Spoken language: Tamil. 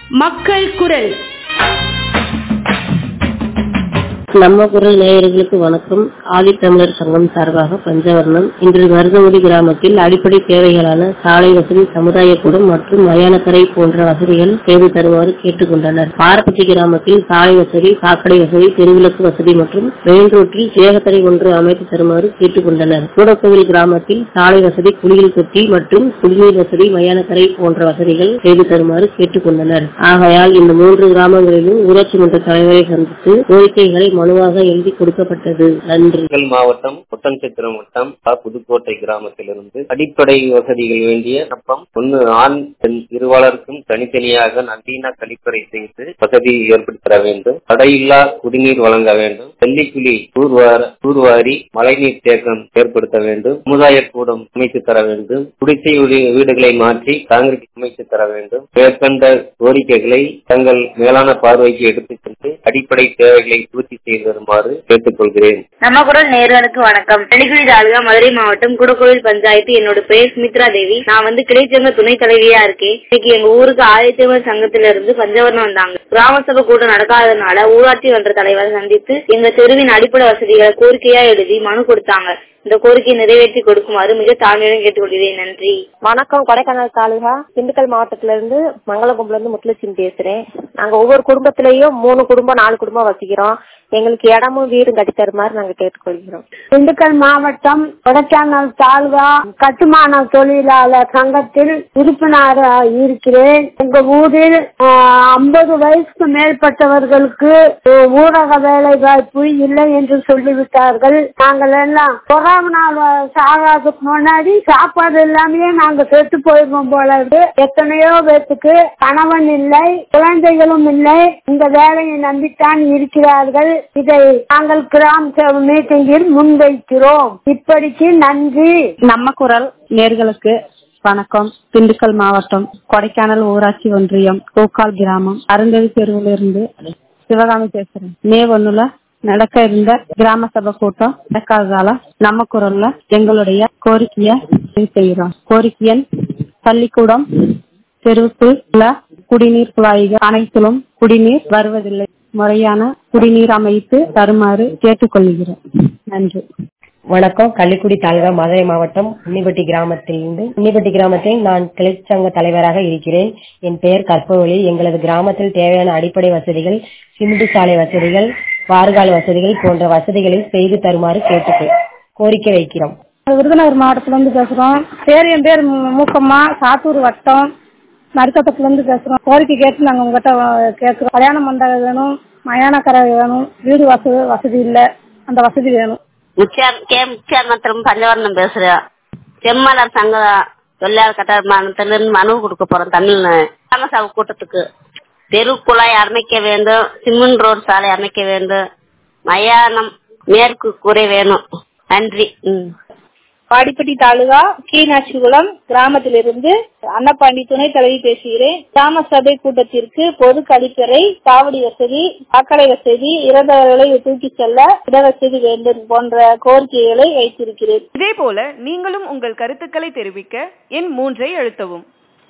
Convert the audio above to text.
மக்கள் குரல் நம்ம குரல் நேயர்களுக்கு வணக்கம் ஆதித்தமிழர் சங்கம் சார்பாக பஞ்சவர்ணம் இன்று மருதமுடி கிராமத்தில் அடிப்படை தேவைகளான சாலை வசதி சமுதாய கூடம் மற்றும் மயானக்கரை போன்ற வசதிகள் செய்து தருமாறு கேட்டுக் கொண்டனர் பாரப்பட்டி கிராமத்தில் சாலை வசதி சாக்கடை வசதி தெருவிளக்கு வசதி மற்றும் மெயின் ரோட்டில் வேகத்தடை ஒன்று அமைத்து தருமாறு கேட்டுக் கொண்டனர் கூடக்கோவில் கிராமத்தில் சாலை வசதி குளியல் தொட்டி மற்றும் குடிநீர் வசதி மயானக்கரை போன்ற வசதிகள் செய்து தருமாறு கேட்டுக் கொண்டனர் ஆகையால் இந்த மூன்று கிராமங்களிலும் ஊராட்சி மன்ற தலைவரை சந்தித்து கோரிக்கைகளை மனுவாக எழுதி கொடுக்கப்பட்டது நன்றி திண்டுக்கல் மாவட்டம் ஒட்டன்சத்திரம் வட்டம் ப. புதுக்கோட்டை கிராமத்திலிருந்து அடிப்படை வசதிகள் வேண்டிய விண்ணப்பம் ஒன்னு ஆண் பெண் இருவாளருக்கும் தனித்தனியாக நவீன கழிப்பறை செய்து வசதி ஏற்படுத்தி தர வேண்டும் தடையில்லா குடிநீர் வழங்க வேண்டும் ஜல்லிக்குழி தூர்வார தூர்வாரி மழைநீர் தேக்கம் ஏற்படுத்த வேண்டும் சமுதாய கூடம் அமைத்து தர வேண்டும் குடிசை வீடு- வீடுகளை மாற்றி காங்கிரீட் அமைத்து தர வேண்டும் மேற்கண்ட கோரிக்கைகளை தங்கள் மேலான பார்வைக்கு எடுத்துச் சென்று அடிப்படை தேவைகளை பூர்த்தி செய்து வருமாறு கேட்டுக்கொள்கிறேன் நம்ம குரல் நேர்களுக்கு வணக்கம் தெளிக்குடி தாலுகா மதுரை மாவட்டம் குடக்கோவில் பஞ்சாயத்து என்னோட பெயர் சுமித்ரா தேவி நான் வந்து கிளைச்சங்க துணைத் தலைவியா இருக்கேன் இன்னைக்கு எங்க ஊருக்கு ஆதித்தமிழ் சங்கத்தில இருந்து பஞ்சவர்ணம் வந்தாங்க கிராம சபை கூட்டம் நடக்காததுனால ஊராட்சி மன்ற தலைவரை சந்தித்து எங்க தெருவின் அடிப்படை வசதிகளை கோரிக்கையா எழுதி மனு கொடுத்தாங்க இந்த கோரிக்கையை நிறைவேற்றி கொடுக்குமாறு மிக தாழ்மையுடன் கேட்டுக்கொள்கிறேன் நன்றி வணக்கம் கொடைக்கானல் தாலுகா திண்டுக்கல் மாவட்டத்துல இருந்து மங்களகும்பல இருந்து முத்துலட்சுமி பேசுறேன் நாங்க ஒவ்வொரு குடும்பத்திலயும் மூணு குடும்பம் நாலு குடும்பம் வசிக்கிறோம் எங்களுக்கு இடமும் வீடும் கட்டி தருமாறு நாங்க கேட்டுக்கொள்கிறோம் திண்டுக்கல் மாவட்டம் கொடைக்கானல் தாலுகா கட்டுமான தொழிலாளர் சங்கத்தில் உறுப்பினர் இருக்கிறேன் எங்க ஊரில் ஐம்பது வயசுக்கு மேற்பட்டவர்களுக்கு அஹ், ஊரக வேலை வாய்ப்பு இல்லை என்று சொல்லிவிட்டார்கள் நாங்கள் எல்லாம் கொரோனா சாகாதுக்கு முன்னாடி சாப்பாடு இல்லாமயே நாங்க செத்து போயிருவோம் போல இருக்கு எத்தனையோ பேத்துக்கு கணவன் இல்லை குழந்தைகளும் இல்லை இந்த வேலையை நம்பித்தான் இருக்கிறார்கள் இதை நாங்கள் கிராம சபை மீட்டிங்கில் முன்வைக்கிறோம் இப்படிக்கு நன்றி நம்ம குரல் நேர்களுக்கு வணக்கம் திண்டுக்கல் மாவட்டம் கொடைக்கானல் ஊராட்சி ஒன்றியம் கோக்கால் கிராமம் அருந்ததி தெருவிலிருந்து சிவகாமி பேசுறேன் மே ஒண்ணுல நடக்க இருந்த கிராம சபை கூட்டம் நடக்காததால நம்ம குரல்ல எங்களுடைய கோரிக்கைய பதிவு செய்கிறோம் கோரிக்கையன் பள்ளிக்கூடம் தெருவுக்கு உள்ள குடிநீர் குழாய்கள் அனைத்திலும் குடிநீர் வருவதில்லை முறையான குடிநீர் அமைத்து தருமாறு கேட்டுக்கொள்கிறோம் நன்றி வணக்கம் கள்ளிக்குடி தாலுகா மதுரை மாவட்டம் உன்னிப்பட்டி கிராமத்திலிருந்து உன்னிப்பட்டி கிராமத்தில் நான் கிளைச்சங்க தலைவராக இருக்கிறேன் என் பெயர் கற்பவழி எங்களது கிராமத்தில் தேவையான அடிப்படை வசதிகள் சிமெண்ட் சாலை வசதிகள் வார்கால் வசதிகள் போன்ற வசதிகளை செய்து தருமாறு கேட்டு கோரிக்கை வைக்கிறோம் விருதுநகர் மாவட்டத்துல இருந்து பேசுறோம் பேர் என் பேர் மு- மூக்கம்மா சாத்தூர் வட்டம் நடுக்கத்தத்துல இருந்து பேசுறோம் கோரிக்கை கேட்டு நாங்க உங்ககிட்ட வ- கேட்கிறோம் கல்யாண மண்டபம் வேணும் மயானக்கரை வேணும் வீடு வசதி வசதி இல்ல அந்த வசதி வேணும் முக்கியார் கே முக்கியார்மத்திலும் பஞ்சவர்ணம் பேசுறேன் செம்மலர் சங்க தொழிலாளர் கட்டடத்திலிருந்து மனு கொடுக்க போறோம் தமிழ் கிராம சபை கூட்டத்துக்கு தெருக்குழாய் அமைக்க வேண்டும் சிமெண்ட் ரோடு சாலை அமைக்க வேண்டும் மயானம் மேற்கு கூரை வேணும் நன்றி ம் வாடிப்பட்டி தாலுகா கீழாட்சிகுளம் கிராமத்திலிருந்து அன்னப்பாண்டி துணை தலைவி பேசுகிறேன் கிராம சபை கூட்டத்திற்கு பொது கழிப்பறை சாவடி வசதி சாக்கடை வசதி இறந்தவர்களை தூக்கி செல்ல இடவசதி வேண்டும் போன்ற கோரிக்கைகளை வைத்திருக்கிறேன் இதேபோல நீங்களும் உங்கள் கருத்துக்களை தெரிவிக்க எண் மூன்றை அழுத்தவும்